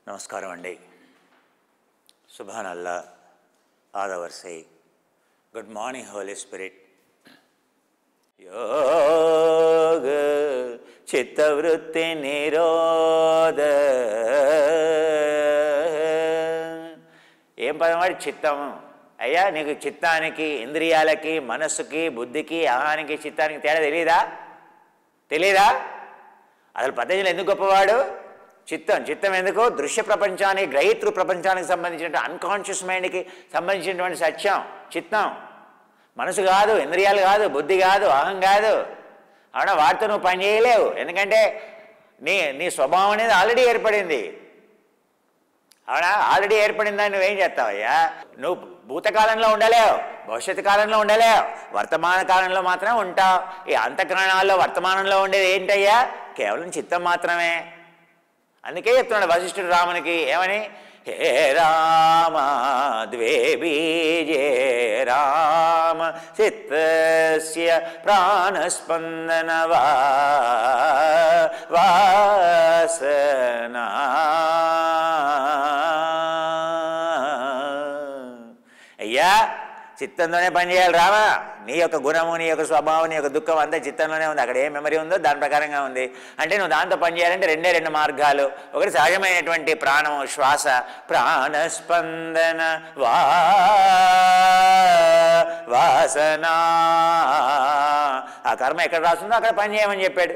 నమస్కారం అండి సుభాన్ అల్లా ఆదవర్సై గుడ్ మార్నింగ్ హోలీ స్పిరిట్ యోగ చిత్తవృత్తి నిరోధ ఏం పదమాడి చిత్తము అయ్యా నీకు చిత్తానికి ఇంద్రియాలకి మనస్సుకి బుద్ధికి ఆహానికి చిత్తానికి తేడా తెలియదా తెలీదా అసలు పతంజలి ఎందుకు గొప్పవాడు చిత్తం చిత్తం ఎందుకు దృశ్య ప్రపంచానికి గ్రహీతృ ప్రపంచానికి సంబంధించిన అన్కాన్షియస్ మైండ్కి సంబంధించినటువంటి సత్యం చిత్తం మనసు కాదు ఇంద్రియాలు కాదు బుద్ధి కాదు అహం కాదు అవునా వాటితో నువ్వు పని చేయలేవు ఎందుకంటే నీ నీ స్వభావం అనేది ఆల్రెడీ ఏర్పడింది అవునా ఆల్రెడీ ఏర్పడిందని నువ్వేం చేస్తావయ్యా నువ్వు భూతకాలంలో ఉండలేవు భవిష్యత్తు కాలంలో ఉండలేవు వర్తమాన కాలంలో మాత్రం ఉంటావు ఈ అంతఃకరణాల్లో వర్తమానంలో ఉండేది ఏంటయ్యా కేవలం చిత్తం మాత్రమే అందుకే చెప్తున్నాడు వశిష్ఠుడు రామునికి ఏమని హే రామ ద్వే బీజే రామ చిత్తస్య ప్రాణస్పందన వా వాసనా అయ్యా చిత్తంలోనే పనిచేయాలి రామా నీ యొక్క గుణము నీ యొక్క స్వభావం నీ యొక్క దుఃఖం అంతా చిత్తంలోనే ఉంది అక్కడ ఏ మెమరీ ఉందో దాని ప్రకారంగా ఉంది అంటే నువ్వు దాంతో పనిచేయాలంటే రెండే రెండు మార్గాలు ఒకటి సహజమైనటువంటి ప్రాణం శ్వాస ప్రాణస్పందన వా వాసన ఆ కర్మ ఎక్కడ రాస్తుందో అక్కడ పని చేయమని చెప్పాడు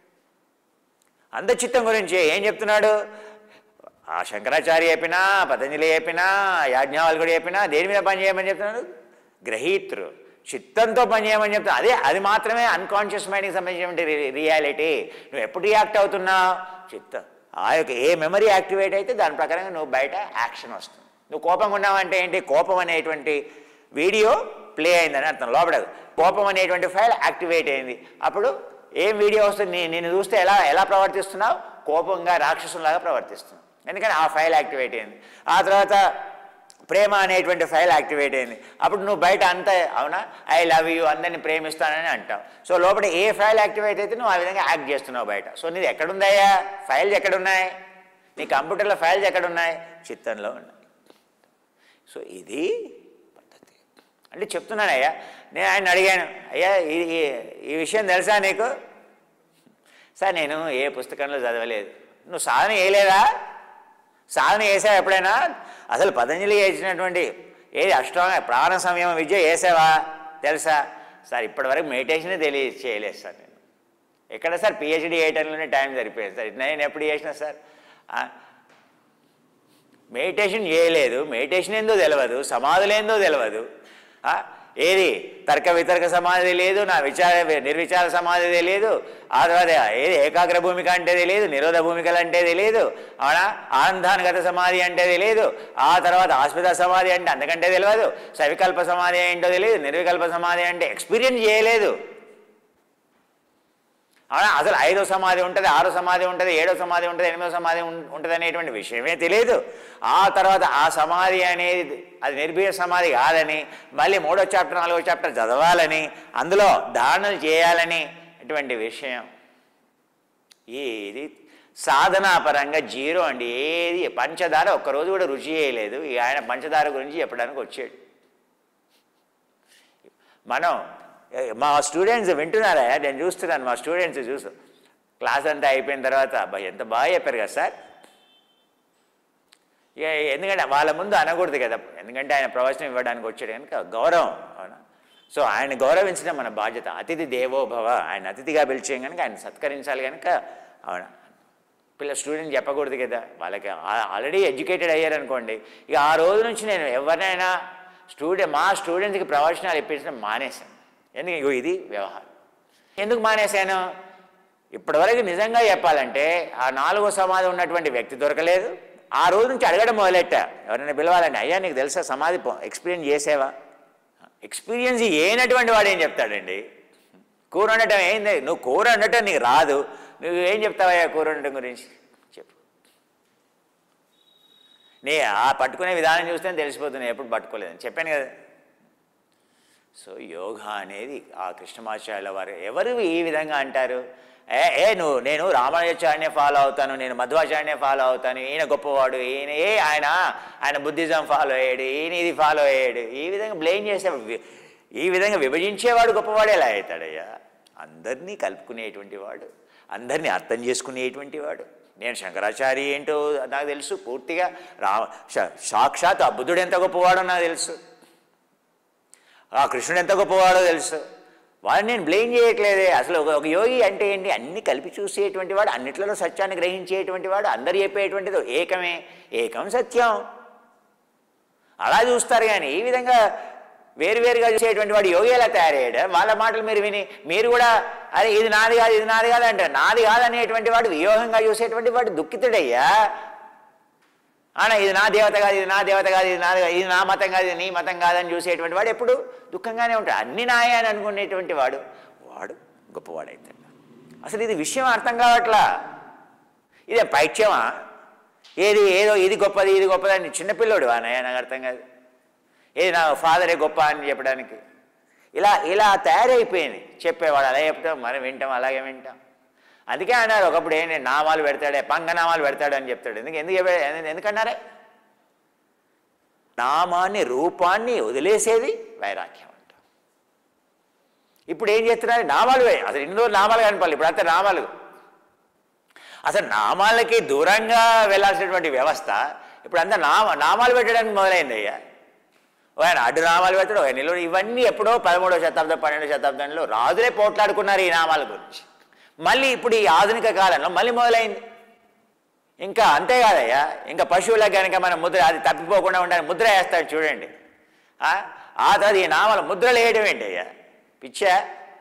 చిత్తం గురించి ఏం చెప్తున్నాడు ఆ శంకరాచార్య చెప్పినా పతంజలి చెప్పినా యాజ్ఞావల్కుడు చెప్పినా దేని మీద పని చేయమని చెప్తున్నాడు గ్రహీతృ చిత్తంతో పని చేయమని చెప్తున్నా అదే అది మాత్రమే అన్కాన్షియస్ మైండ్కి సంబంధించినటువంటి రి- రియాలిటీ నువ్వు ఎప్పుడు రియాక్ట్ అవుతున్నావు చిత్తం ఆ యొక్క ఏ మెమరీ యాక్టివేట్ అయితే దాని ప్రకారంగా నువ్వు బయట యాక్షన్ వస్తుంది నువ్వు కోపంగా ఉన్నావంటే ఏంటి కోపం అనేటువంటి వీడియో ప్లే అయిందని అర్థం లోపల కోపం అనేటువంటి ఫైల్ యాక్టివేట్ అయింది అప్పుడు ఏం వీడియో వస్తుంది నీ- నిన్ను చూస్తే ఎలా ఎలా ప్రవర్తిస్తున్నావు కోపంగా రాక్షసులాగా ప్రవర్తిస్తున్నావు ఎందుకని ఆ ఫైల్ యాక్టివేట్ అయింది ఆ తర్వాత ప్రేమ అనేటువంటి ఫైల్ యాక్టివేట్ అయింది అప్పుడు నువ్వు బయట అంతా అవునా ఐ లవ్ యూ అందరిని ప్రేమిస్తానని అంటావు సో లోపల ఏ ఫైల్ యాక్టివేట్ అయితే నువ్వు ఆ విధంగా యాక్ట్ చేస్తున్నావు బయట సో నీది ఎక్కడుందయ్యా ఫైల్స్ ఎక్కడున్నాయి నీ కంప్యూటర్లో ఫైల్స్ ఎక్కడున్నాయి చిత్తంలో ఉన్నాయి సో ఇది పద్ధతి అంటే చెప్తున్నానయ్యా నేను ఆయన అడిగాను అయ్యా ఈ ఈ- ఈ విషయం తెలుసా నీకు సార్ నేను ఏ పుస్తకంలో చదవలేదు నువ్వు సాధన చేయలేదా సాధన చేసావా ఎప్పుడైనా అసలు పతంజలి చేసినటువంటి ఏది అష్టాంగ ప్రాణ సంయమ విద్య చేసావా తెలుసా సార్ ఇప్పటివరకు మెడిటేషన్ తెలియ చేయలేదు సార్ నేను ఎక్కడ సార్ పిహెచ్డీ చేయటంలోనే టైం సరిపోయింది సార్ నేను ఎప్పుడు చేసిన సార్ ఆ, మెడిటేషన్ చేయలేదు మెడిటేషన్ ఏందో తెలియదు సమాధులు ఏందో తెలియదు ఆ, ఏది తర్క వితర్క సమాధి లేదు నా విచార నిర్విచార సమాధి తెలియదు ఆ తర్వాత ఏది ఏకాగ్ర భూమిక అంటే తెలియదు నిరోధ భూమికలు అంటే తెలియదు అవునా ఆనందానుగత సమాధి అంటే తెలియదు ఆ తర్వాత ఆస్పిత సమాధి అంటే అంతకంటే తెలియదు సవికల్ప సమాధి ఏంటో తెలియదు నిర్వికల్ప సమాధి అంటే ఎక్స్పీరియన్స్ చేయలేదు అవునా అసలు ఐదో సమాధి ఉంటుంది ఆరో సమాధి ఉంటుంది ఏడో సమాధి ఉంటుంది ఎనిమిదో సమాధి ఉం- ఉంటుంది అనేటువంటి విషయమే తెలియదు ఆ తర్వాత ఆ సమాధి అనేది అది నిర్భీయ సమాధి కాదని మళ్ళీ మూడో చాప్టర్ నాలుగో చాప్టర్ చదవాలని అందులో ధారణలు చేయాలని అటువంటి విషయం ఇది సాధనాపరంగా జీరో అండి ఏది పంచదార ఒక్కరోజు కూడా రుచి చేయలేదు ఈ ఆయన పంచదార గురించి చెప్పడానికి వచ్చాడు మనం ఏ, మా స్టూడెంట్స్ వింటున్నారా నేను చూస్తున్నాను మా స్టూడెంట్స్ చూసు క్లాస్ అంతా అయిపోయిన తర్వాత అబ్బాయి ఎంత బాగా చెప్పారు కదా సార్ ఇక ఎందుకంటే వాళ్ళ ముందు అనకూడదు కదా ఎందుకంటే ఆయన ప్రవచనం ఇవ్వడానికి వచ్చాడు కనుక గౌరవం అవునా సో ఆయన గౌరవించడం మన బాధ్యత అతిథి దేవో భవ ఆయన అతిథిగా పిలిచే కనుక ఆయన సత్కరించాలి కనుక అవునా పిల్ల స్టూడెంట్ చెప్పకూడదు కదా వాళ్ళకి ఆల్రెడీ ఎడ్యుకేటెడ్ అయ్యారనుకోండి ఇక ఆ రోజు నుంచి నేను ఎవరినైనా స్టూడెంట్ మా స్టూడెంట్స్కి ప్రవచనాలు ఇప్పించడం మానేశాను ఎందుకు ఇగో ఇది వ్యవహారం ఎందుకు మానేశాను ఇప్పటివరకు నిజంగా చెప్పాలంటే ఆ నాలుగో సమాధి ఉన్నటువంటి వ్యక్తి దొరకలేదు ఆ రోజు నుంచి అడగడం మొదలెట్టా ఎవరైనా పిలవాలంటే అయ్యా నీకు తెలుసా సమాధి ఎక్స్పీరియన్స్ చేసేవా ఎక్స్పీరియన్స్ ఏనటువంటి వాడు ఏం చెప్తాడండి కూర వండటం ఏంది నువ్వు కూర వండటం నీకు రాదు నువ్వు ఏం చెప్తావయ్యా కూర వండటం గురించి చెప్పు నీ ఆ పట్టుకునే విధానం చూస్తే తెలిసిపోతుంది నేను ఎప్పుడు పట్టుకోలేదని చెప్పాను కదా సో యోగా అనేది ఆ కృష్ణమాచార్యుల వారు ఎవరు ఈ విధంగా అంటారు ఏ ఏ నువ్వు నేను రామానుజాచార్యనే ఫాలో అవుతాను నేను మధ్వాచార్యనే ఫాలో అవుతాను ఈయన గొప్పవాడు ఈయన ఏ ఆయన ఆయన బుద్ధిజం ఫాలో అయ్యాడు ఈయన ఇది ఫాలో అయ్యాడు ఈ విధంగా బ్లేమ్ చేసే ఈ విధంగా విభజించేవాడు గొప్పవాడు ఎలా అవుతాడయ్యా అందరినీ కలుపుకునేటువంటి వాడు అందరినీ అర్థం చేసుకునేటువంటి వాడు నేను శంకరాచార్య ఏంటో నాకు తెలుసు పూర్తిగా రా సా- సాక్షాత్ ఆ బుద్ధుడు ఎంత గొప్పవాడో నాకు తెలుసు ఆ కృష్ణుడు ఎంత గొప్పవాడో తెలుసు వాళ్ళని నేను బ్లేమ్ చేయట్లేదే అసలు ఒక ఒక యోగి అంటే ఏంటి అన్ని కలిపి చూసేటువంటి వాడు అన్నిట్లలో సత్యాన్ని గ్రహించేటువంటి వాడు అందరు చెప్పేటువంటిది ఏకమే ఏకం సత్యం అలా చూస్తారు కానీ ఈ విధంగా వేరువేరుగా చూసేటువంటి వాడు యోగి ఎలా తయారయ్యాడు వాళ్ళ మాటలు మీరు విని మీరు కూడా అరే ఇది నాది కాదు ఇది నాది కాదు అంటారు నాది కాదనేటువంటి వాడు వియోగంగా చూసేటువంటి వాడు దుఃఖితుడయ్యా అన్న ఇది నా దేవత కాదు ఇది నా దేవత కాదు ఇది నా ఇది నా మతం కాదు ఇది నీ మతం కాదని చూసేటువంటి వాడు ఎప్పుడు దుఃఖంగానే ఉంటాడు అన్ని నాయే అని అనుకునేటువంటి వాడు వాడు గొప్పవాడైతాడు అసలు ఇది విషయం అర్థం కావట్లా ఇదే పైత్యమా ఏది ఏదో ఇది గొప్పది ఇది గొప్పది అని చిన్నపిల్లోడు అన్నయ్య నాకు అర్థం కాదు ఏది నా ఫాదరే గొప్ప అని చెప్పడానికి ఇలా ఇలా తయారైపోయింది చెప్పేవాడు అలా చెప్తాం మనం వింటాం అలాగే వింటాం అందుకే అన్నారు ఒకప్పుడు ఏంటి నామాలు పెడతాడే పంగనామాలు పెడతాడు అని చెప్తాడు ఎందుకు ఎందుకు చెప్పాడు? ఎందు- ఎందుకన్నారే నామాన్ని రూపాన్ని వదిలేసేది వైరాగ్యం అంట ఇప్పుడు ఏం చేస్తున్నారు నామాలు వే- అసలు ఇన్ని రోజులు నామాలు కనపాలి ఇప్పుడు అంతా నామాలు అసలు నామాలకి దూరంగా వెళ్ళాల్సినటువంటి వ్యవస్థ ఇప్పుడు అంతా నామ నామాలు పెట్టడానికి మొదలైంది అయ్యా ఓ ఆయన అడ్డు నామాలు పెట్టడం ఆయన నిలువ ఇవన్నీ ఎప్పుడో పదమూడవ శతాబ్దం పన్నెండవ శతాబ్దంలో రాజులే పోట్లాడుకున్నారు ఈ నామాల గురించి మళ్ళీ ఇప్పుడు ఈ ఆధునిక కాలంలో మళ్ళీ మొదలైంది ఇంకా అంతేకాదయ్యా ఇంకా పశువులకు కనుక మనం ముద్ర అది తప్పిపోకుండా ఉండాలని ముద్ర వేస్తాడు చూడండి ఆ ఆ తర్వాత ఈ నామాలు ముద్రలు వేయడం ఏంటి అయ్యా పిచ్చా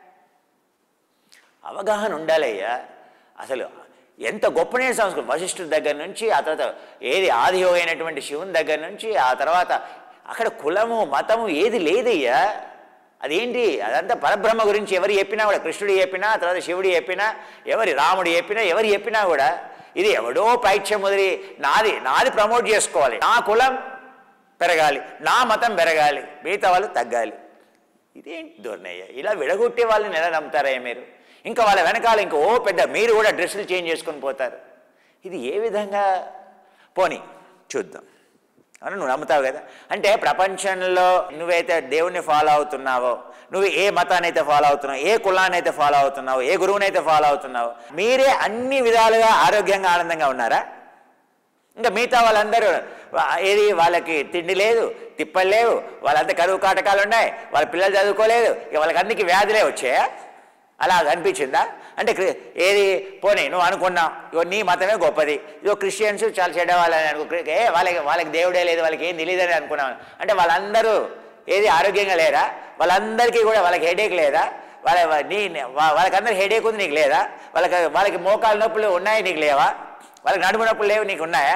అవగాహన ఉండాలయ్యా అసలు ఎంత గొప్పనే సంస్కృతి వశిష్ఠుడి దగ్గర నుంచి ఆ తర్వాత ఏది ఆదియోగ అయినటువంటి శివుని దగ్గర నుంచి ఆ తర్వాత అక్కడ కులము మతము ఏది లేదయ్యా అదేంటి అదంతా పరబ్రహ్మ గురించి ఎవరు చెప్పినా కూడా కృష్ణుడు చెప్పినా ఆ తర్వాత శివుడు చెప్పినా ఎవరి రాముడు చెప్పినా ఎవరు చెప్పినా కూడా ఇది ఎవడో పైత్యం వదిలి నాది నాది ప్రమోట్ చేసుకోవాలి నా కులం పెరగాలి నా మతం పెరగాలి మిగతా వాళ్ళు తగ్గాలి ఇదేంటి ధోరణయ్య ఇలా విడగొట్టే వాళ్ళని ఎలా నమ్ముతారయ్యా మీరు ఇంకా వాళ్ళ వెనకాల ఇంకా ఓ పెద్ద మీరు కూడా డ్రెస్సులు చేంజ్ చేసుకొని పోతారు ఇది ఏ విధంగా పోని చూద్దాం అని నువ్వు నమ్ముతావు కదా అంటే ప్రపంచంలో నువ్వైతే దేవుణ్ణి ఫాలో అవుతున్నావో నువ్వు ఏ మతాన్ని అయితే ఫాలో అవుతున్నావు ఏ కులాన్ని అయితే ఫాలో అవుతున్నావు ఏ గురువుని అయితే ఫాలో అవుతున్నావు మీరే అన్ని విధాలుగా ఆరోగ్యంగా ఆనందంగా ఉన్నారా ఇంకా మిగతా వాళ్ళందరూ వా- ఏది వాళ్ళకి తిండి లేదు తిప్పలు లేవు వాళ్ళంతా కరువు కాటకాలు ఉన్నాయి వాళ్ళ పిల్లలు చదువుకోలేదు ఇక వాళ్ళకి అన్నికి వ్యాధులే వచ్చాయా అలా అనిపించిందా అంటే క్రి- ఏది పోనీ నువ్వు అనుకున్నావు ఇగో నీ మతమే గొప్పది ఇగో క్రిస్టియన్స్ చాలా చెడ్డవాళ్ళని అనుకో క్రి- ఏ వాళ్ళకి వాళ్ళకి దేవుడే లేదు వాళ్ళకి ఏం తెలియదని అనుకున్నాను అంటే వాళ్ళందరూ ఏది ఆరోగ్యంగా లేరా వాళ్ళందరికీ కూడా వాళ్ళకి హెడేక్ లేదా వాళ్ళ వా- నీ వా- వాళ్ళకందరికి హెడేక్ ఉంది నీకు లేదా వాళ్ళకి వాళ్ళకి మోకాలు నొప్పులు ఉన్నాయి నీకు లేవా వాళ్ళకి నడుము నొప్పులు లేవు నీకు ఉన్నాయా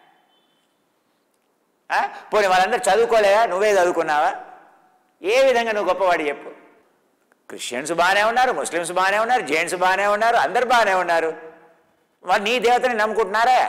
ఆ? పోనీ వాళ్ళందరూ చదువుకోలేదా నువ్వే చదువుకున్నావా ఏ విధంగా నువ్వు గొప్పవాడు చెప్పు క్రిస్టియన్స్ బాగానే ఉన్నారు ముస్లిమ్స్ బాగానే ఉన్నారు జైన్స్ బాగానే ఉన్నారు అందరు బాగానే ఉన్నారు వాళ్ళు నీ దేవతని నమ్ముకుంటున్నారా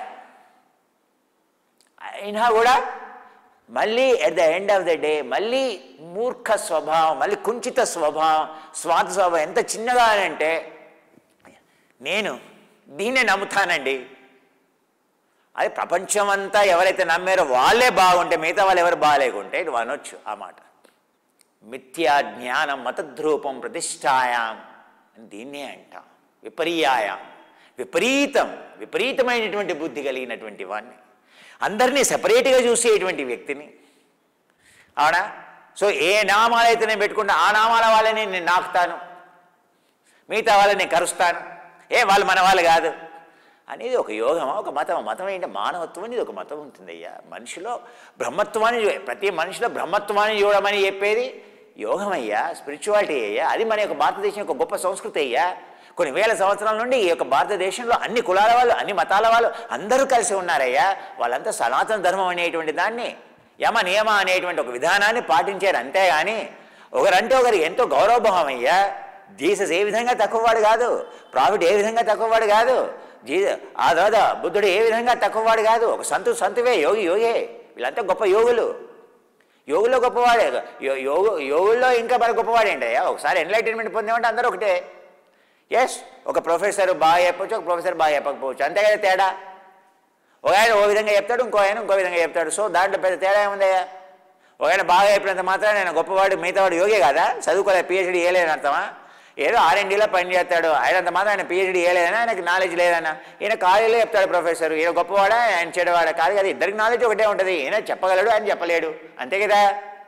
అయినా కూడా మళ్ళీ at the end of the day మళ్ళీ మూర్ఖ స్వభావం మళ్ళీ కుంచిత స్వభావం స్వార్థ స్వభావం ఎంత చిన్నగా అని అంటే నేను దీన్నే నమ్ముతానండి అది ప్రపంచమంతా ఎవరైతే నమ్మారో వాళ్ళే బాగుంటే మిగతా వాళ్ళు ఎవరు బాగాలేకుంటే నువ్వు అనొచ్చు ఆ మాట మిథ్యా జ్ఞానం మతద్రూపం ప్రతిష్టాయాం అని దీన్నే అంటాం విపర్యాయం విపరీతం విపరీతమైనటువంటి బుద్ధి కలిగినటువంటి వాడిని అందరినీ సపరేట్గా చూసేటువంటి వ్యక్తిని అవునా సో ఏ నామాలైతే నేను పెట్టుకుంటా ఆ నామాల వాళ్ళని నేను నాకుతాను మిగతా వాళ్ళని నేను కరుస్తాను ఏ వాళ్ళు మన వాళ్ళు కాదు అనేది ఒక యోగమా ఒక మతం మతం ఏంటి మానవత్వం అనేది ఒక మతం ఉంటుంది అయ్యా మనిషిలో బ్రహ్మత్వాన్ని చూ- ప్రతి మనిషిలో బ్రహ్మత్వాన్ని చూడమని చెప్పేది యోగం అయ్యా స్పిరిచువాలిటీ అయ్యా అది మన యొక్క భారతదేశం యొక్క గొప్ప సంస్కృతి అయ్యా కొన్ని వేల సంవత్సరాల నుండి ఈ యొక్క భారతదేశంలో అన్ని కులాల వాళ్ళు అన్ని మతాల వాళ్ళు అందరూ కలిసి ఉన్నారయ్యా వాళ్ళంతా సనాతన ధర్మం అనేటువంటి దాన్ని యమ నియమ అనేటువంటి ఒక విధానాన్ని పాటించారు అంతేగాని ఒకరంటే ఒకరు ఎంతో గౌరవభావం అయ్యా జీసస్ ఏ విధంగా తక్కువవాడు కాదు ప్రాఫిట్ ఏ విధంగా తక్కువవాడు కాదు జీ ఆ తర్వాత బుద్ధుడు ఏ విధంగా తక్కువవాడు కాదు ఒక సంతు సంతువే యోగి యోగే వీళ్ళంతా గొప్ప యోగులు యోగులో గొప్పవాడే యో- యోగు యోగుల్లో ఇంకా మరి గొప్పవాడేంటయ్యా ఒకసారి ఎన్లైటైన్మెంట్ పొందామంటే అందరూ ఒకటే ఎస్ ఒక ప్రొఫెసర్ బాగా చెప్పొచ్చు ఒక ప్రొఫెసర్ బాగా చెప్పకపోవచ్చు అంతే కదా తేడా ఒక ఆయన ఓ విధంగా చెప్తాడు ఇంకో ఆయన ఇంకో విధంగా చెప్తాడు సో దాంట్లో పెద్ద తేడా ఏముందయ్యా ఒక ఆయన బాగా చెప్పినంత మాత్రం నేను గొప్పవాడు మిగతావాడు యోగే కదా చదువుకోలే పిహెచ్డీ వేయలేని అర్థమా ఏదో ఆర్ఎండీలో పని చేస్తాడు ఆయనంత మాత్రం ఆయన పిహెచ్డీ వేయలేదనా ఆయనకి నాలెడ్జ్ లేదన్నా ఈయన కాలేజీలో చెప్తాడు ప్రొఫెసర్ ఈయన గొప్పవాడా ఆయన చెడవాడా కాదు కదా ఇద్దరికి నాలెడ్జ్ ఒకటే ఉంటుంది ఈయన చెప్పగలడు ఆయన చెప్పలేడు అంతే కదా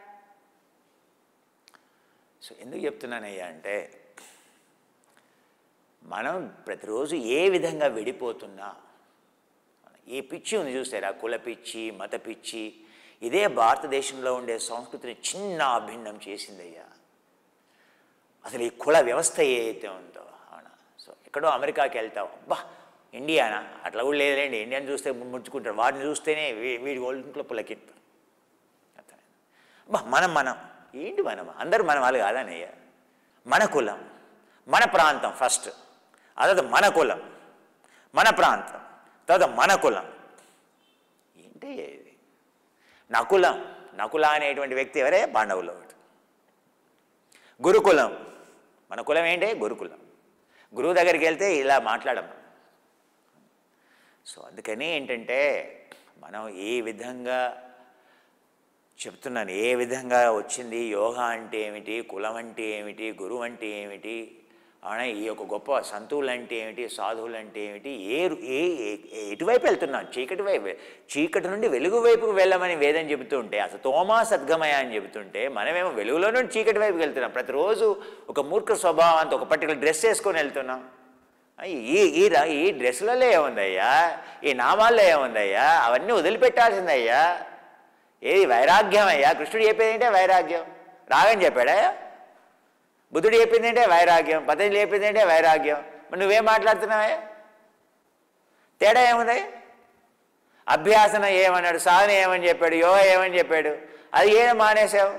సో ఎందుకు చెప్తున్నానయ్యా అంటే మనం ప్రతిరోజు ఏ విధంగా విడిపోతున్నా ఈ పిచ్చి ఉంది చూసారా కుల పిచ్చి మత పిచ్చి ఇదే భారతదేశంలో ఉండే సంస్కృతిని చిన్న అభిన్నం చేసిందయ్యా అసలు ఈ కుల వ్యవస్థ ఏదైతే ఉందో అవునా సో ఎక్కడో అమెరికాకి వెళ్తావు అబ్బా ఇండియానా అట్లా కూడా లేదులేండి ఇండియాని చూస్తే ముడుచుకుంటారు వాడిని చూస్తేనే వీ- వీడి ఒంట్లో పులకింపు అబ్బా మనం మనం ఏంటి మనం అందరూ మన వాళ్ళు కాదనయ్య మన కులం మన ప్రాంతం ఫస్ట్ అదే మన కులం మన ప్రాంతం తర్వాత మన కులం ఏంటి ఇది నకులం నకుల అనేటువంటి వ్యక్తి ఎవరే పాండవులు ఒకటి గురుకులం మన కులం ఏంటి గురుకులం గురువు దగ్గరికి వెళ్తే ఇలా మాట్లాడము సో అందుకని ఏంటంటే మనం ఏ విధంగా చెప్తున్నాను ఏ విధంగా వచ్చింది యోగా అంటే ఏమిటి కులం అంటే ఏమిటి గురువు అంటే ఏమిటి అవునా ఈ యొక్క గొప్ప సంతువులు అంటే ఏమిటి సాధువులు అంటే ఏమిటి ఏ ఏ ఏ- ఎటువైపు వెళ్తున్నాం చీకటి వైపు చీకటి నుండి వెలుగు వైపుకు వెళ్ళమని వేదం చెబుతూ ఉంటే అసలు తోమా సద్గమయ అని చెబుతుంటే మనమేమో వెలుగులో నుండి చీకటి వైపుకి వెళ్తున్నాం ప్రతిరోజు ఒక మూర్ఖ స్వభావంతో ఒక పర్టికులర్ డ్రెస్ వేసుకొని వెళ్తున్నాం ఈ ఈ ర- ఈ డ్రెస్సులలో ఏముందయ్యా ఈ నామాల్లో ఏముందయ్యా అవన్నీ వదిలిపెట్టాల్సిందయ్యా ఏది వైరాగ్యం అయ్యా కృష్ణుడు చెప్పేది ఏంటే వైరాగ్యం రాగని చెప్పాడా బుద్ధుడు చెప్పింది ఏంటే వైరాగ్యం పతంజలి చెప్పింది ఏంటే వైరాగ్యం మరి నువ్వేం మాట్లాడుతున్నావే తేడా ఏముంది అభ్యాసన ఏమన్నాడు సాధన ఏమని చెప్పాడు యోగ ఏమని చెప్పాడు అది ఏం మానేశావు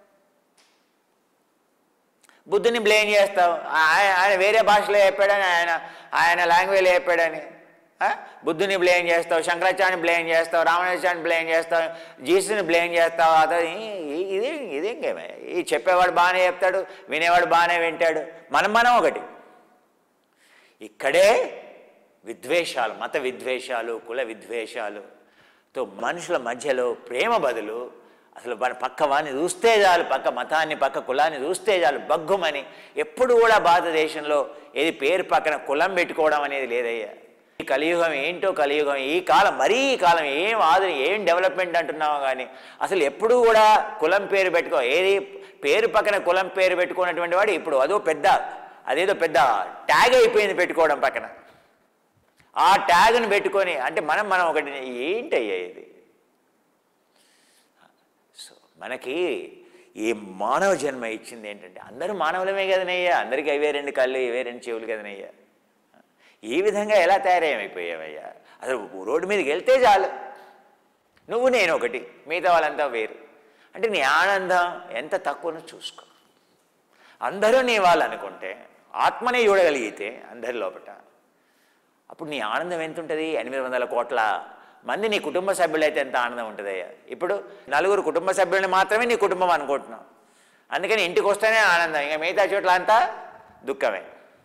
బుద్ధుని బ్లేమ్ చేస్తావు ఆయన ఆయన వేరే భాషలో చెప్పాడని ఆయన ఆయన లాంగ్వేజ్లో చెప్పాడని ఆ? బుద్ధుని బ్లేమ్ చేస్తావు శంకరాచార్యని బ్లేమ్ చేస్తావు రామానుజాన్ని బ్లేమ్ చేస్తావు జీసుని బ్లేమ్ చేస్తావు అతను ఈ- ఇది ఇది ఇంకేమే ఈ చెప్పేవాడు బాగానే చెప్తాడు వినేవాడు బాగానే వింటాడు మనం మనం ఒకటి ఇక్కడే విద్వేషాలు మత విద్వేషాలు కుల విద్వేషాలుతో మనుషుల మధ్యలో ప్రేమ బదులు అసలు మన పక్క వాడిని చూస్తే చాలు పక్క మతాన్ని పక్క కులాన్ని చూస్తే చాలు బగ్గుమని ఎప్పుడు కూడా భారతదేశంలో ఏది పేరు పక్కన కులం పెట్టుకోవడం అనేది లేదయ్యా ఈ కలియుగం ఏంటో కలియుగం ఈ కాలం మరీ ఈ కాలం ఏం ఆదు ఏం డెవలప్మెంట్ అంటున్నామో కానీ అసలు ఎప్పుడు కూడా కులం పేరు పెట్టుకో ఏది పేరు పక్కన కులం పేరు పెట్టుకున్నటువంటి వాడు ఇప్పుడు అదో పెద్ద అదేదో పెద్ద ట్యాగ్ అయిపోయింది పెట్టుకోవడం పక్కన ఆ ట్యాగ్ను పెట్టుకొని అంటే మనం మనం ఒకటి ఏంటయ్యా ఇది సో మనకి ఈ మానవ జన్మ ఇచ్చింది ఏంటంటే అందరూ మానవులమే కదనయ్యా అందరికీ అవే రెండు కళ్ళు ఇవే రెండు చెవులు కదనయ్యా ఈ విధంగా ఎలా తయారయ్యమైపోయావయ్యా అసలు రోడ్డు మీదకి వెళ్తే చాలు నువ్వు నేను ఒకటి మిగతా వాళ్ళంతా వేరు అంటే నీ ఆనందం ఎంత తక్కువనో చూసుకో అందరూ నీ వాళ్ళు అనుకుంటే ఆత్మనే చూడగలిగితే అందరి లోపట అప్పుడు నీ ఆనందం ఎంత ఉంటుంది ఎనిమిది వందల కోట్ల మంది నీ కుటుంబ సభ్యులైతే ఎంత ఆనందం ఉంటుందయ్యా ఇప్పుడు నలుగురు కుటుంబ సభ్యులని మాత్రమే నీ కుటుంబం అనుకుంటున్నావు అందుకని ఇంటికి వస్తేనే ఆనందం ఇంకా మిగతా చోట్ల అంతా దుఃఖమే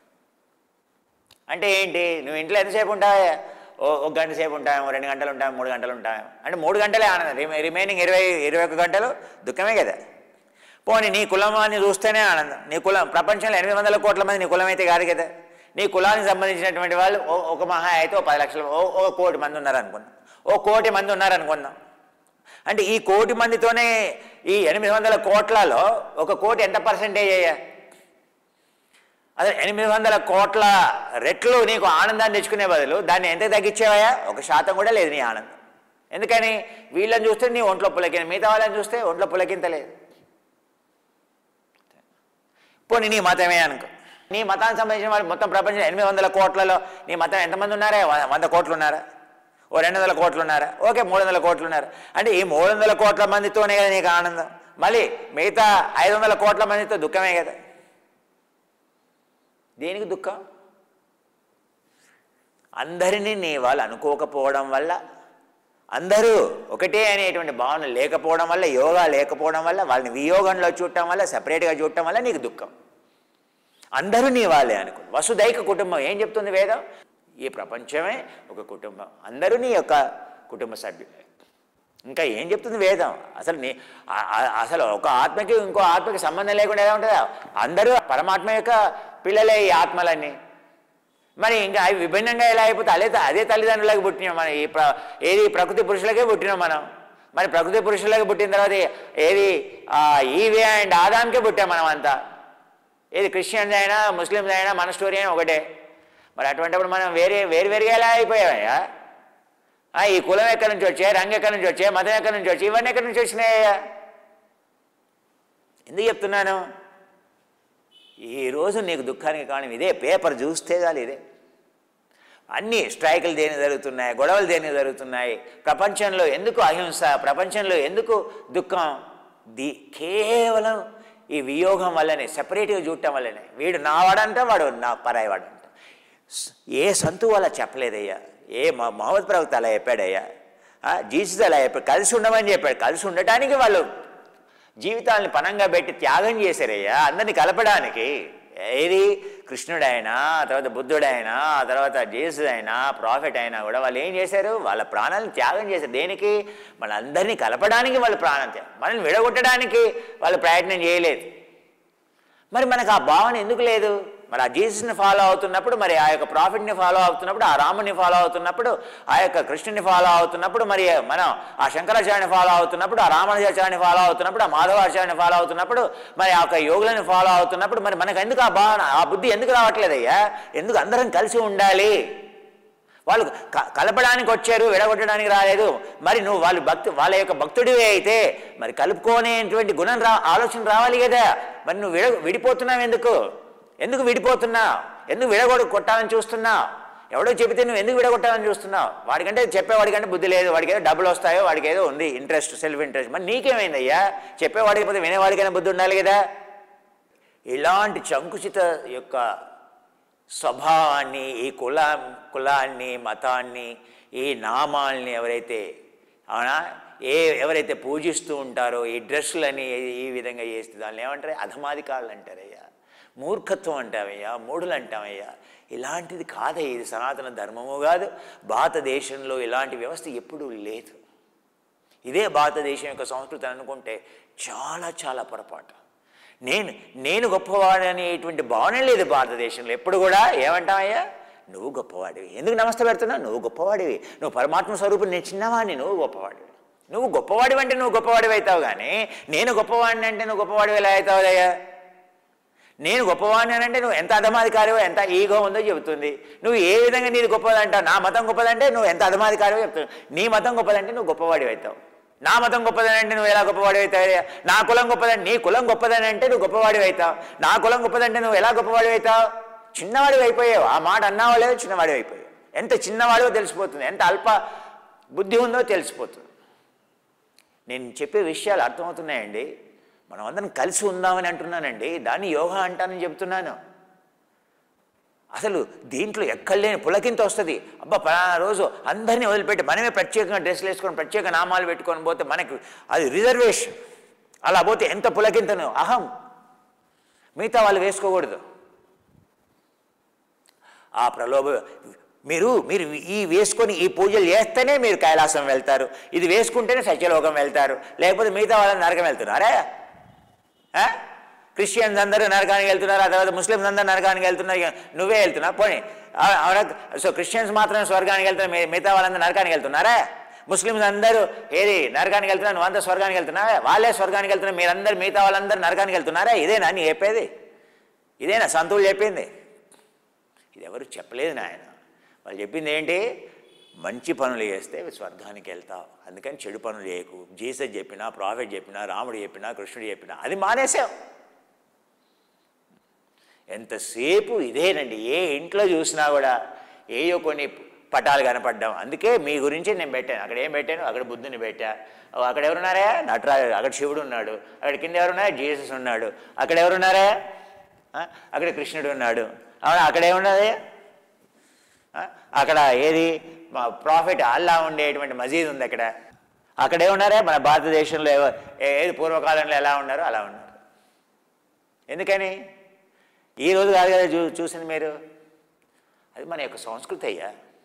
అంటే ఏంటి నువ్వు ఇంట్లో ఎంతసేపు ఉంటావా ఓ ఒక గంట సేపు ఉంటాము రెండు గంటలు ఉంటాము మూడు గంటలు ఉంటాము అంటే మూడు గంటలే ఆనందం రిమే రిమైనింగ్ ఇరవై ఇరవై ఒక్క గంటలు దుఃఖమే కదా పోనీ నీ కులమాన్ని చూస్తేనే ఆనందం నీ కులం ప్రపంచంలో ఎనిమిది వందల కోట్ల మంది నీ కులం అయితే కాదు కదా నీ కులానికి సంబంధించినటువంటి వాళ్ళు ఓ- ఒక మహా అయితే ఓ పది లక్షల ఓ ఒక కోటి మంది ఉన్నారనుకుందాం ఓ కోటి మంది ఉన్నారనుకుందాం అంటే ఈ కోటి మందితోనే ఈ ఎనిమిది వందల కోట్లలో ఒక కోటి ఎంత పర్సెంటేజ్ అయ్యా అదే ఎనిమిది వందల కోట్ల రెట్లు నీకు ఆనందాన్ని తెచ్చుకునే బదులు దాన్ని ఎంత తగ్గించేవయ్యా ఒక శాతం కూడా లేదు నీ ఆనందం ఎందుకని వీళ్ళని చూస్తే నీ ఒంట్లో పులకిన మిగతా వాళ్ళని చూస్తే ఒంట్లో పులకింత లేదు పోనీ నీ మతమే అనుకో నీ మతానికి సంబంధించిన వాళ్ళు మొత్తం ప్రపంచం ఎనిమిది వందల కోట్లలో నీ మతం ఎంతమంది ఉన్నారా వ- వంద కోట్లు ఉన్నారా ఓ రెండు వందల కోట్లు ఉన్నారా ఓకే మూడు వందల కోట్లు ఉన్నారు అంటే ఈ మూడు వందల కోట్ల మందితోనే కదా నీకు ఆనందం మళ్ళీ మిగతా ఐదు వందల కోట్ల మందితో దుఃఖమే కదా దేనికి దుఃఖం అందరినీ నీ వాళ్ళు అనుకోకపోవడం వల్ల అందరూ ఒకటే అనేటువంటి భావన లేకపోవడం వల్ల యోగా లేకపోవడం వల్ల వాళ్ళని వియోగంలో చూడటం వల్ల సపరేట్గా చూడటం వల్ల నీకు దుఃఖం అందరూ నీ వాళ్ళే అనుకో వసుదైక కుటుంబం ఏం చెప్తుంది వేదం ఈ ప్రపంచమే ఒక కుటుంబం అందరూ నీ యొక్క కుటుంబ సభ్యులే ఇంకా ఏం చెప్తుంది వేదం అసలు నీ ఆ- ఆ- అసలు ఒక ఆత్మకి ఇంకో ఆత్మకి సంబంధం లేకుండా ఎలా ఉంటుందా అందరూ పరమాత్మ యొక్క పిల్లలే ఈ ఆత్మలన్నీ మరి ఇంకా అవి విభిన్నంగా ఎలా అయిపోతే అదే అదే తల్లిదండ్రులకు పుట్టినాం మనం ఈ ప్ర ఏది ప్రకృతి పురుషులకే పుట్టినాం మనం మరి ప్రకృతి పురుషులకి పుట్టిన తర్వాత ఏది ఆ, ఈవే అండ్ ఆదాంకే పుట్టాం మనం అంతా ఏది క్రిస్టియన్స్ అయినా ముస్లిమ్స్ అయినా మన స్టోరీ అయినా ఒకటే మరి అటువంటిప్పుడు మనం వేరే వేరు వేరుగా ఎలా అయిపోయామయ్యా ఆ, ఈ కులం ఎక్కడి నుంచి వచ్చాయి రంగు ఎక్కడి నుంచి వచ్చాయి మతం ఎక్కడి నుంచి వచ్చాయి ఇవన్నీ ఎక్కడి నుంచి వచ్చినాయ్యా ఎందుకు చెప్తున్నాను ఈ రోజు నీకు దుఃఖానికి కారణం ఇదే పేపర్ చూస్తే చాలు ఇదే అన్ని స్ట్రైకులు దేని జరుగుతున్నాయి గొడవలు దేని జరుగుతున్నాయి ప్రపంచంలో ఎందుకు అహింస ప్రపంచంలో ఎందుకు దుఃఖం ది కేవలం ఈ వియోగం వల్లనే సెపరేట్గా చూడటం వల్లనే వీడు నా వాడంట వాడు నా పరాయి వాడంట స- ఏ సంతు అలా చెప్పలేదయ్యా ఏ మ- మహమ్మద్ ప్రవక్త అలా చెప్పాడయ్యా ఆ, జీసస్ అలా చెప్పాడు కలిసి ఉండమని చెప్పాడు కలిసి ఉండటానికి వాళ్ళు జీవితాలను పనంగా పెట్టి త్యాగం చేశారయ్యా అందరిని కలపడానికి ఏది కృష్ణుడైనా ఆ తర్వాత బుద్ధుడైనా ఆ తర్వాత జేసు అయినా ప్రాఫిట్ అయినా కూడా వాళ్ళు ఏం చేశారు వాళ్ళ ప్రాణాలను త్యాగం చేశారు దేనికి మనందరినీ కలపడానికి వాళ్ళు ప్రాణం త్యాగం మనల్ని విడగొట్టడానికి వాళ్ళు ప్రయత్నం చేయలేదు మరి మనకు ఆ భావన ఎందుకు లేదు మరి ఆ జీసస్ని ఫాలో అవుతున్నప్పుడు మరి ఆ యొక్క ప్రాఫిట్ని ఫాలో అవుతున్నప్పుడు ఆ రాముని ఫాలో అవుతున్నప్పుడు ఆ యొక్క కృష్ణుని ఫాలో అవుతున్నప్పుడు మరి మనం ఆ శంకరాచార్యని ఫాలో అవుతున్నప్పుడు ఆ రామానుజాచార్యని ఫాలో అవుతున్నప్పుడు ఆ మాధవాచార్యని ఫాలో అవుతున్నప్పుడు మరి ఆ యొక్క యోగులని ఫాలో అవుతున్నప్పుడు మరి మనకు ఎందుకు ఆ భావన ఆ బుద్ధి ఎందుకు రావట్లేదయ్యా ఎందుకు అందరం కలిసి ఉండాలి వాళ్ళు క- కలపడానికి వచ్చారు విడగొట్టడానికి రాలేదు మరి నువ్వు వాళ్ళు భక్తు వాళ్ళ యొక్క భక్తుడివే అయితే మరి కలుపుకోనేటువంటి గుణం రా ఆలోచన రావాలి కదా మరి నువ్వు విడ విడిపోతున్నావు ఎందుకు ఎందుకు విడిపోతున్నావు ఎందుకు విడగొడ కొట్టాలని చూస్తున్నావు ఎవడో చెబితే నువ్వు ఎందుకు విడగొట్టాలని చూస్తున్నావు వాడికంటే చెప్పేవాడికంటే బుద్ధి లేదు వాడికి ఏదో డబ్బులు వస్తాయో వాడికి ఏదో ఉంది ఇంట్రెస్ట్ సెల్ఫ్ ఇంట్రెస్ట్ మరి నీకేమైందయ్యా చెప్పేవాడికి పోతే వినేవాడికైనా బుద్ధి ఉండాలి కదా ఇలాంటి చంకుచిత యొక్క స్వభావాన్ని ఈ కుల కులాన్ని మతాన్ని ఈ నామాల్ని ఎవరైతే అవునా ఏ ఎవరైతే పూజిస్తూ ఉంటారో ఈ డ్రెస్సులని ఈ విధంగా చేస్తే దాన్ని ఏమంటారు అధమాధికారులు అంటారయ్యా మూర్ఖత్వం అంటావయ్యా మూఢులు అంటావయ్యా ఇలాంటిది కాదయ్య ఇది సనాతన ధర్మము కాదు భారతదేశంలో ఇలాంటి వ్యవస్థ ఎప్పుడూ లేదు ఇదే భారతదేశం యొక్క సంస్కృతి అనుకుంటే చాలా చాలా పొరపాటు నేను నేను గొప్పవాడు అనేటువంటి భావన లేదు భారతదేశంలో ఎప్పుడు కూడా ఏమంటావయ్యా నువ్వు గొప్పవాడివి ఎందుకు నమస్తే పెడుతున్నావు నువ్వు గొప్పవాడివి నువ్వు పరమాత్మ స్వరూపం నేను చిన్నవాడిని నువ్వు గొప్పవాడివి నువ్వు గొప్పవాడివి అంటే నువ్వు గొప్పవాడివి అవుతావు కానీ నేను గొప్పవాడిని అంటే నువ్వు గొప్పవాడివి ఎలా అవుతావుదయ్యా నేను గొప్పవాడిని అని అంటే నువ్వు ఎంత అధమాధికారివో ఎంత ఈగో ఉందో చెబుతుంది నువ్వు ఏ విధంగా నీది గొప్పదంటావు నా మతం గొప్పదంటే నువ్వు ఎంత అధమాధికారివో చెప్తావు నీ మతం గొప్పదంటే నువ్వు గొప్పవాడివి అవుతావు నా మతం గొప్పదని అంటే నువ్వు ఎలా గొప్పవాడివి అవుతావు నా కులం గొప్పదని నీ కులం గొప్పదని అంటే నువ్వు గొప్పవాడివి అవుతావు నా కులం గొప్పదంటే నువ్వు ఎలా గొప్పవాడివి అవుతావు చిన్నవాడివి అయిపోయావు ఆ మాట అన్నావో లేదో చిన్నవాడివి అయిపోయావు ఎంత చిన్నవాడివో తెలిసిపోతుంది ఎంత అల్ప బుద్ధి ఉందో తెలిసిపోతుంది నేను చెప్పే విషయాలు అర్థమవుతున్నాయండి మనం అందరం కలిసి ఉందామని అంటున్నానండి దాన్ని యోగా అంటానని చెప్తున్నాను అసలు దీంట్లో ఎక్కడ లేని పులకింత వస్తుంది అబ్బా పలానా రోజు అందరినీ వదిలిపెట్టి మనమే ప్రత్యేకంగా డ్రెస్సులు వేసుకొని ప్రత్యేక నామాలు పెట్టుకొని పోతే మనకి అది రిజర్వేషన్ అలా పోతే ఎంత పులకింతను అహం మిగతా వాళ్ళు వేసుకోకూడదు ఆ ప్రలోభ మీరు మీరు ఈ వేసుకొని ఈ పూజలు చేస్తేనే మీరు కైలాసం వెళ్తారు ఇది వేసుకుంటేనే సత్యలోకం వెళ్తారు లేకపోతే మిగతా వాళ్ళని నరకం వెళ్తున్నారా ఆ? క్రిస్టియన్స్ అందరూ నరకానికి వెళ్తున్నారు ఆ తర్వాత ముస్లిమ్స్ అందరూ నరకానికి వెళ్తున్నారు ఇక నువ్వే వెళ్తున్నావు పోనీ ఆ- అవునా సో క్రిస్టియన్స్ మాత్రమే స్వర్గానికి వెళ్తున్నారు మీ- మిగతా వాళ్ళందరూ నరకానికి వెళ్తున్నారా ముస్లిమ్స్ అందరూ ఏది నరకానికి వెళ్తున్నారు నువ్వంతా స్వర్గానికి వెళ్తున్నారా వాళ్ళే స్వర్గానికి వెళ్తున్నారు మీరందరూ మిగతా వాళ్ళందరూ నరకానికి వెళ్తున్నారా ఇదేనా నీ చెప్పేది ఇదేనా సంతులు చెప్పింది ఇది ఎవరు చెప్పలేదు నాయన వాళ్ళు చెప్పింది ఏంటి మంచి పనులు చేస్తే స్వర్గానికి వెళ్తావు అందుకని చెడు పనులు చేయకు జీసస్ చెప్పినా ప్రాఫిట్ చెప్పినా రాముడు చెప్పినా కృష్ణుడు చెప్పినా అది మానేసావు ఎంతసేపు ఇదేనండి ఏ ఇంట్లో చూసినా కూడా ఏయో కొన్ని పటాలు కనపడ్డాం అందుకే మీ గురించి నేను పెట్టాను అక్కడ ఏం పెట్టాను అక్కడ బుద్ధుని పెట్టా ఓ, అక్కడ ఎవరున్నారా నటరాజు అక్కడ శివుడు ఉన్నాడు అక్కడ కింద ఎవరున్నారా జీసస్ ఉన్నాడు అక్కడ ఎవరున్నారా ఆ, అక్కడ కృష్ణుడు ఉన్నాడు అవునా అక్కడ ఏమున్నది ఆ, అక్కడ ఏది మా ప్రాఫిట్ అల్లా ఉండేటువంటి మజీద్ ఉంది అక్కడ అక్కడే ఉన్నారే మన భారతదేశంలో ఎవ- ఏ- ఏది పూర్వకాలంలో ఎలా ఉన్నారో అలా ఉన్నారు ఎందుకని ఈ రోజు కాదు కదా చూ చూసింది మీరు అది మన యొక్క సంస్కృతి అయ్యా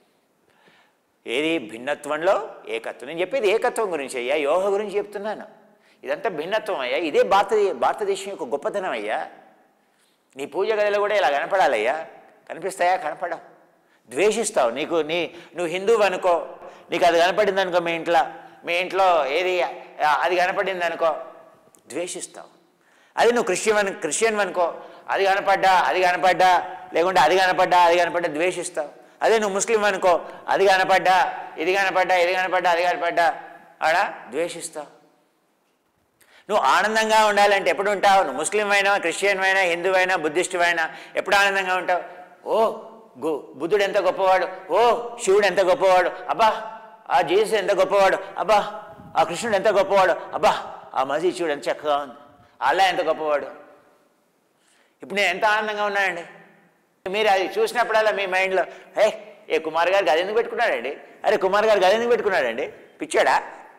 ఏది భిన్నత్వంలో ఏకత్వం నేను చెప్పేది ఏకత్వం గురించి అయ్యా యోగ గురించి చెప్తున్నాను ఇదంతా భిన్నత్వం అయ్యా ఇదే భారత భారతదేశం యొక్క గొప్పతనం అయ్యా నీ పూజ గదిలో కూడా ఇలా కనపడాలయ్యా కనిపిస్తాయా కనపడవు ద్వేషిస్తావు నీకు నీ నువ్వు హిందువు అనుకో నీకు అది కనపడింది అనుకో మీ ఇంట్లో మీ ఇంట్లో ఏది ఆ, అది కనపడింది అనుకో ద్వేషిస్తావు అది నువ్వు క్రిస్టియన్ అను క్రిస్టియన్ అనుకో అది కనపడ్డా అది కనపడ్డా లేకుంటే అది కనపడ్డా అది కనపడ్డా ద్వేషిస్తావు అదే నువ్వు ముస్లిం అనుకో అది కనపడ్డా ఇది కనపడ్డా ఇది కనపడ్డా అది కనపడ్డా ఆడ ద్వేషిస్తావు నువ్వు ఆనందంగా ఉండాలంటే ఎప్పుడు ఉంటావు నువ్వు ముస్లిం అయినా క్రిస్టియన్ అయినా హిందూ అయినా బుద్ధిస్టు అయినా ఎప్పుడు ఆనందంగా ఉంటావు ఓ గు బుద్ధుడు ఎంత గొప్పవాడు ఓ శివుడు ఎంత గొప్పవాడు అబ్బా ఆ జీసస్ ఎంత గొప్పవాడు అబ్బా ఆ కృష్ణుడు ఎంత గొప్పవాడు అబ్బా ఆ మసీద్ చూడు ఎంత చక్కగా ఉంది అల్లా ఎంత గొప్పవాడు ఇప్పుడు నేను ఎంత ఆనందంగా ఉన్నానండి మీరు అది చూసినప్పుడల్లా మీ మైండ్లో హే ఏ కుమార్ గారు గది ఎందుకు పెట్టుకున్నాడండి అరే కుమార్ గారు గది ఎందుకు పెట్టుకున్నాడండి పిచ్చాడా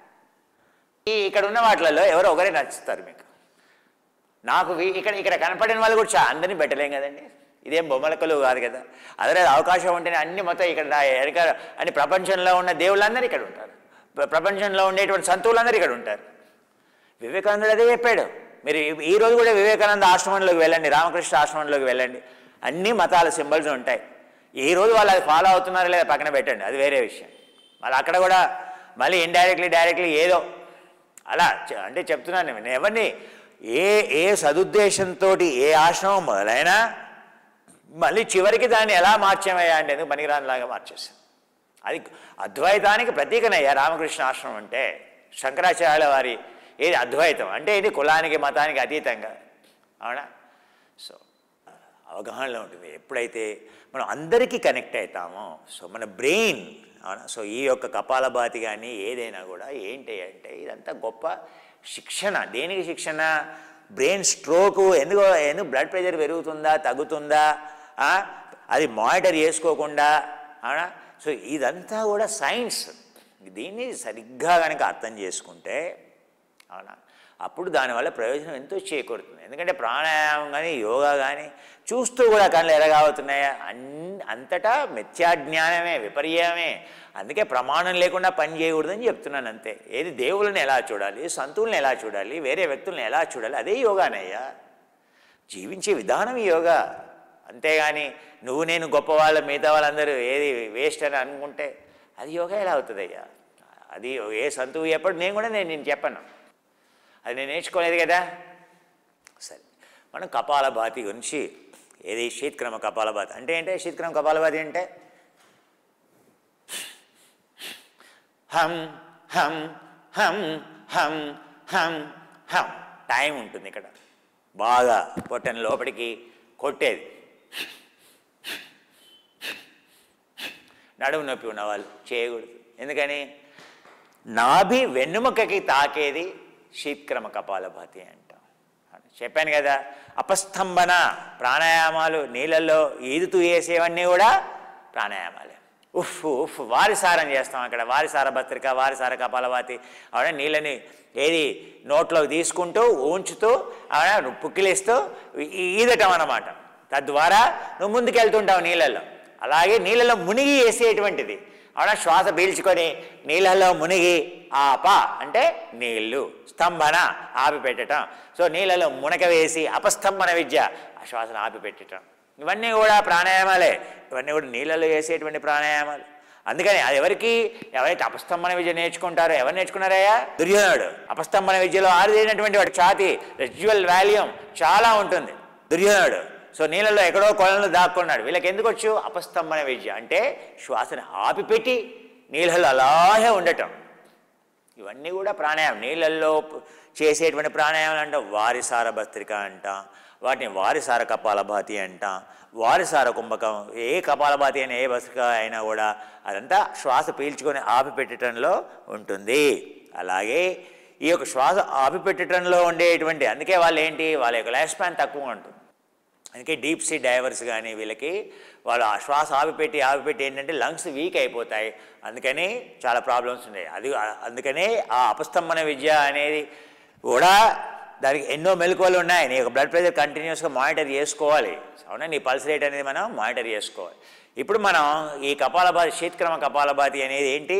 ఈ ఇక్కడ ఉన్న వాటిలలో ఎవరో ఒకరే నచ్చుతారు మీకు నాకు వీ- ఇక్కడ ఇక్కడ కనపడిన వాళ్ళు కూడా చా అందరినీ పెట్టలేం కదండి ఇదేం బొమ్మల కొలువు కాదు కదా అదే అవకాశం ఉంటేనే అన్ని మొత్తం ఇక్కడ నా వెనక అన్ని ప్రపంచంలో ఉన్న దేవుళ్ళందరూ ఇక్కడ ఉంటారు ప్ర- ప్రపంచంలో ఉండేటువంటి సంతువులందరూ ఇక్కడ ఉంటారు వివేకానందుడు అదే చెప్పాడు మీరు ఈ- ఈ రోజు కూడా వివేకానంద ఆశ్రమంలోకి వెళ్ళండి రామకృష్ణ ఆశ్రమంలోకి వెళ్ళండి అన్ని మతాల సింబల్స్ ఉంటాయి ఈ రోజు వాళ్ళు అది ఫాలో అవుతున్నారో లేదా పక్కన పెట్టండి అది వేరే విషయం మళ్ళీ అక్కడ కూడా మళ్ళీ ఇండైరెక్ట్లీ డైరెక్ట్లీ ఏదో అలా చె- అంటే చెప్తున్నాను నేను ఎవరిని ఏ ఏ సదుద్దేశంతో ఏ ఆశ్రమం మొదలైనా మళ్ళీ చివరికి దాన్ని ఎలా మార్చామయ్యా అంటే ఎందుకు పనికిరానిలాగా మార్చేసాం అది అద్వైతానికి ప్రతీకనయ్యా రామకృష్ణ ఆశ్రమం అంటే శంకరాచార్యుల వారి ఏది అద్వైతం అంటే ఇది కులానికి మతానికి అతీతంగా అవునా సో అవగాహనలో ఉంటుంది ఎప్పుడైతే మనం అందరికీ కనెక్ట్ అవుతామో సో మన బ్రెయిన్ అవునా సో ఈ యొక్క కపాలభాతి కానీ ఏదైనా కూడా ఏంటి అంటే ఇదంతా గొప్ప శిక్షణ దేనికి శిక్షణ బ్రెయిన్ స్ట్రోకు ఎందుకు ఎందుకు బ్లడ్ ప్రెషర్ పెరుగుతుందా తగ్గుతుందా ఆ? అది మానిటర్ చేసుకోకుండా అవునా సో ఇదంతా కూడా సైన్స్ దీన్ని సరిగ్గా కనుక అర్థం చేసుకుంటే అవునా అప్పుడు దానివల్ల ప్రయోజనం ఎంతో చేకూరుతుంది ఎందుకంటే ప్రాణాయామం కానీ యోగా కానీ చూస్తూ కూడా కళ్ళు ఎలాగవుతున్నాయా అన్ అంతటా మిథ్యాజ్ఞానమే విపర్యమే అందుకే ప్రమాణం లేకుండా పని చేయకూడదని చెప్తున్నాను అంతే ఏది దేవుళ్ళని ఎలా చూడాలి సంతువుల్ని ఎలా చూడాలి వేరే వ్యక్తుల్ని ఎలా చూడాలి అదే యోగానయ్యా జీవించే విధానం ఈ యోగా అంతేగాని నువ్వు నేను గొప్పవాళ్ళ మిగతా వాళ్ళందరూ ఏది వేస్ట్ అని అనుకుంటే అది యోగా ఎలా అవుతుందయ్యా అది ఏ సంతువు ఎప్పుడు నేను కూడా నేను నేను చెప్పను అది నేను నేర్చుకోలేదు కదా సరే మనం కపాలభాతి గురించి ఏది శీతక్రమ కపాలభాతి అంటే ఏంటి శీతక్రమ కపాలభాతి అంటే హం హం హం హం హం హం టైం ఉంటుంది ఇక్కడ బాగా పొట్టని లోపలికి కొట్టేది నడుము నొప్పి ఉన్నవాళ్ళు చేయకూడదు ఎందుకని నాభి వెన్నుముకకి తాకేది శీతక్రమ కపాలభాతి అంటాం చెప్పాను కదా అపస్తంభన ప్రాణాయామాలు నీళ్ళల్లో ఈదుతూ వేసేవన్నీ కూడా ప్రాణాయామాలే ఉఫ్ ఉఫ్ వారిసారం చేస్తాం అక్కడ వారిసార భత్రిక వారిసార కపాలభాతి అవునా నీళ్ళని ఏది నోట్లోకి తీసుకుంటూ ఉంచుతూ అవునా పుక్కిలిస్తూ ఈ- ఈదటం అన్నమాట తద్వారా నువ్వు ముందుకెళ్తుంటావు నీళ్ళల్లో అలాగే నీళ్ళలో మునిగి వేసేటువంటిది అవునా శ్వాస పీల్చుకొని నీళ్ళల్లో మునిగి ఆప అంటే నీళ్ళు స్తంభన ఆపి పెట్టడం సో నీళ్ళలో మునక వేసి అపస్తంభన విద్య ఆ శ్వాసను ఆపి పెట్టడం ఇవన్నీ కూడా ప్రాణాయామాలే ఇవన్నీ కూడా నీళ్ళలో వేసేటువంటి ప్రాణాయామాలు అందుకని అది ఎవరికి ఎవరైతే అపస్తంభన విద్య నేర్చుకుంటారో ఎవరు నేర్చుకున్నారయ్యా దుర్యోధనుడు అపస్తంభన విద్యలో ఆరుదైనటువంటి వాడి ఛాతి రెజ్యువల్ వాల్యూమ్ చాలా ఉంటుంది దుర్యోధనుడు సో నీళ్ళలో ఎక్కడో కొలంలో దాక్కున్నాడు వీళ్ళకి ఎందుకు వచ్చు అపస్తంభన విద్య అంటే శ్వాసను ఆపిపెట్టి నీళ్ళలో అలాగే ఉండటం ఇవన్నీ కూడా ప్రాణాయామం నీళ్ళల్లో ప- చేసేటువంటి ప్రాణాయామాలు అంటాం వారిసార భస్త్రిక అంటాం వాటిని వారిసార కపాలభాతి అంటాం వారిసార కుంభకం ఏ కపాలభాతి అయినా ఏ భస్త్రిక అయినా కూడా అదంతా శ్వాస పీల్చుకొని ఆపిపెట్టడంలో ఉంటుంది అలాగే ఈ యొక్క శ్వాస ఆపిపెట్టడంలో ఉండేటువంటి అందుకే వాళ్ళు ఏంటి వాళ్ళ యొక్క లైఫ్ స్పాన్ తక్కువ ఉంటుంది అందుకే డీప్ సీ డైవర్స్ కానీ వీళ్ళకి వాళ్ళు ఆ శ్వాస ఆపిపెట్టి ఆపిపెట్టి ఏంటంటే లంగ్స్ వీక్ అయిపోతాయి అందుకని చాలా ప్రాబ్లమ్స్ ఉన్నాయి అది అందుకనే ఆ అపస్తంభన విద్య అనేది కూడా దానికి ఎన్నో మెలకువలు ఉన్నాయి నీ యొక్క బ్లడ్ ప్రెషర్ కంటిన్యూస్గా మానిటర్ చేసుకోవాలి అవునా నీ పల్స్ రేట్ అనేది మనం మానిటర్ చేసుకోవాలి ఇప్పుడు మనం ఈ కపాలభాతి శీతక్రమ కపాలభాతి అనేది ఏంటి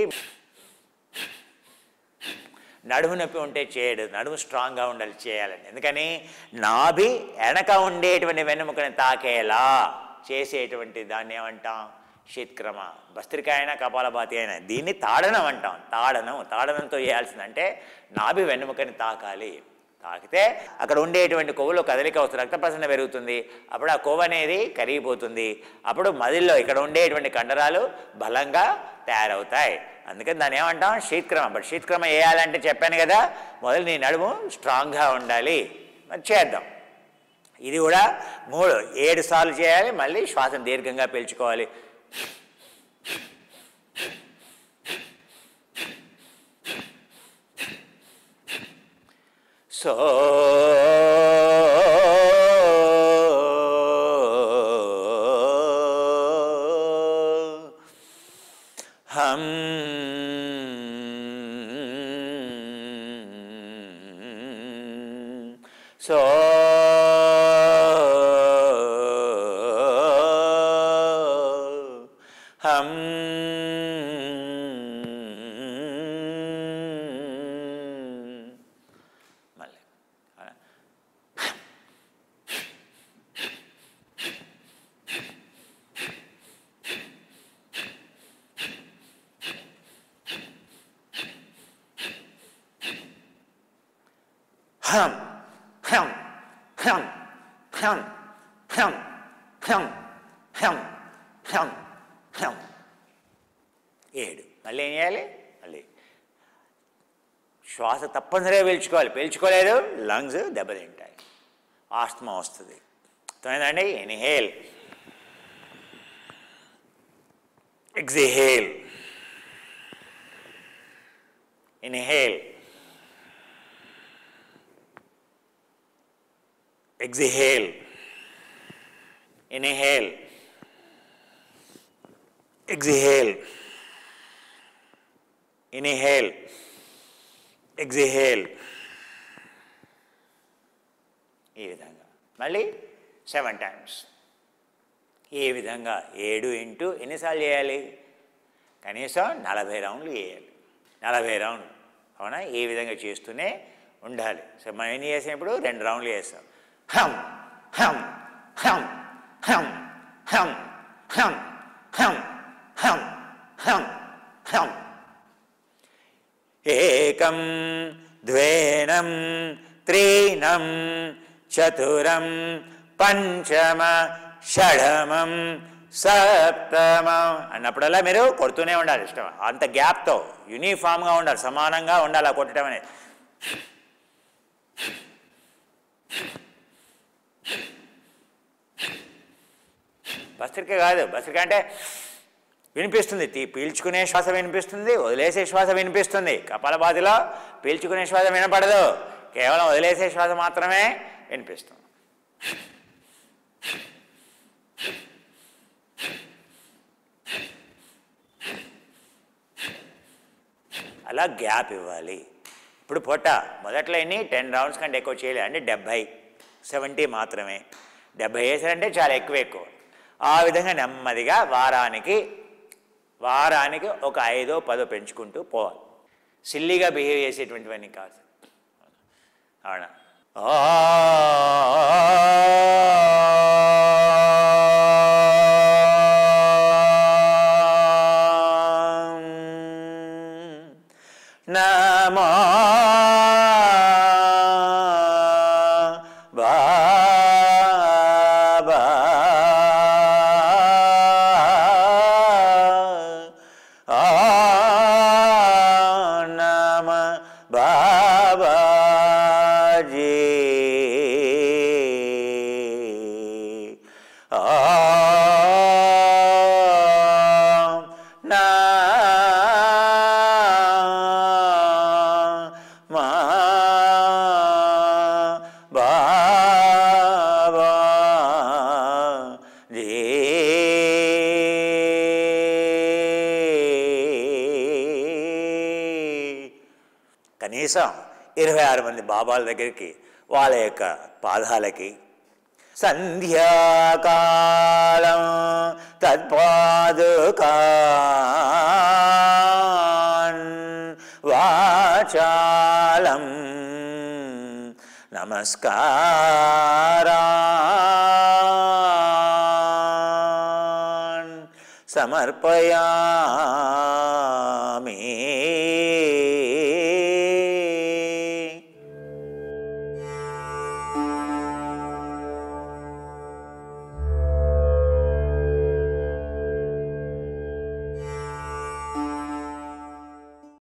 నడుము నొప్పి ఉంటే చేయడు నడుము స్ట్రాంగ్గా ఉండాలి చేయాలండి ఎందుకని నాభి వెనక ఉండేటువంటి వెన్నెముకని తాకేలా చేసేటువంటి దాన్ని ఏమంటాం శీతక్రమ భస్త్రికాయ అయినా కపాలభాతి అయినా దీన్ని తాడనం అంటాం తాడనం తాడనంతో చేయాల్సిందంటే నాభి వెన్నెముకని తాకాలి తాకితే అక్కడ ఉండేటువంటి కొవ్వులో కదలిక వస్తుంది రక్త ప్రసరణ పెరుగుతుంది అప్పుడు ఆ కొవ్వు అనేది కరిగిపోతుంది అప్పుడు మదిల్లో ఇక్కడ ఉండేటువంటి కండరాలు బలంగా తయారవుతాయి అందుకని దాన్ని ఏమంటాం శీతక్రమ బట్ శీతక్రమ వేయాలంటే చెప్పాను కదా మొదలు నీ నడుము స్ట్రాంగ్గా ఉండాలి మరి చేద్దాం ఇది కూడా మూడు ఏడు సార్లు చేయాలి మళ్ళీ శ్వాసను దీర్ఘంగా పీల్చుకోవాలి సో హం సో హం మళ్ళీ హం హం హం హం హం హం హం హం హం ఏడు మళ్ళీ ఏం చేయాలి మళ్ళీ శ్వాస తప్పనిసరిగా పీల్చుకోవాలి పీల్చుకోలేదు లంగ్స్ దెబ్బతింటాయి ఆస్తమా వస్తుంది అర్థమైందండి inhale exhale inhale exhale inhale exhale inhale exhale ఈ విధంగా మళ్ళీ సెవెన్ టైమ్స్ ఈ విధంగా ఏడు ఇంటూ ఎన్నిసార్లు చేయాలి కనీసం నలభై రౌండ్లు చేయాలి నలభై రౌండ్లు అవునా ఈ విధంగా చేస్తూనే ఉండాలి సో మనం ఎన్ని చేసినప్పుడు రెండు రౌండ్లు చేస్తాం హం హం హం హం హం హం హం హం హం హం ఏకం ద్వేనం త్రీణం చతురం పంచమ షఢమం సప్తమం అన్నప్పుడల్లా మీరు కొడుతూనే ఉండాలి ఇష్టం అంత గ్యాప్తో యూనిఫామ్గా ఉండాలి సమానంగా ఉండాలి ఆ కొట్టడం అనేది భస్త్రిక కాదు భస్త్రిక అంటే వినిపిస్తుంది తీ పీల్చుకునే శ్వాస వినిపిస్తుంది వదిలేసే శ్వాస వినిపిస్తుంది కపాలభాతిలో పీల్చుకునే శ్వాస వినపడదు కేవలం వదిలేసే శ్వాస మాత్రమే వినిపిస్తుంది అలా గ్యాప్ ఇవ్వాలి ఇప్పుడు పొట్ట మొదట్లో ఎన్ని టెన్ రౌండ్స్ కంటే ఎక్కువ చేయలేదు అంటే డెబ్భై సెవెంటీ మాత్రమే డెబ్భై వేసారంటే చాలా ఎక్కువ ఎక్కువ ఆ విధంగా నెమ్మదిగా వారానికి వారానికి ఒక ఐదో పదో పెంచుకుంటూ పోవాలి సిల్లీగా బిహేవ్ చేసేటువంటివన్నీ కాదు అవునా నమో బాబా ఆ నమ బాబాజీ ఆ మా బాబా కనీసం ఇరవై ఆరు మంది బాబాల దగ్గరికి వాళ్ళ యొక్క పాదాలకి సంధ్యాకాలం తత్పాదుకాన్ వాచాలం నమస్కారాన్ సమర్పయామి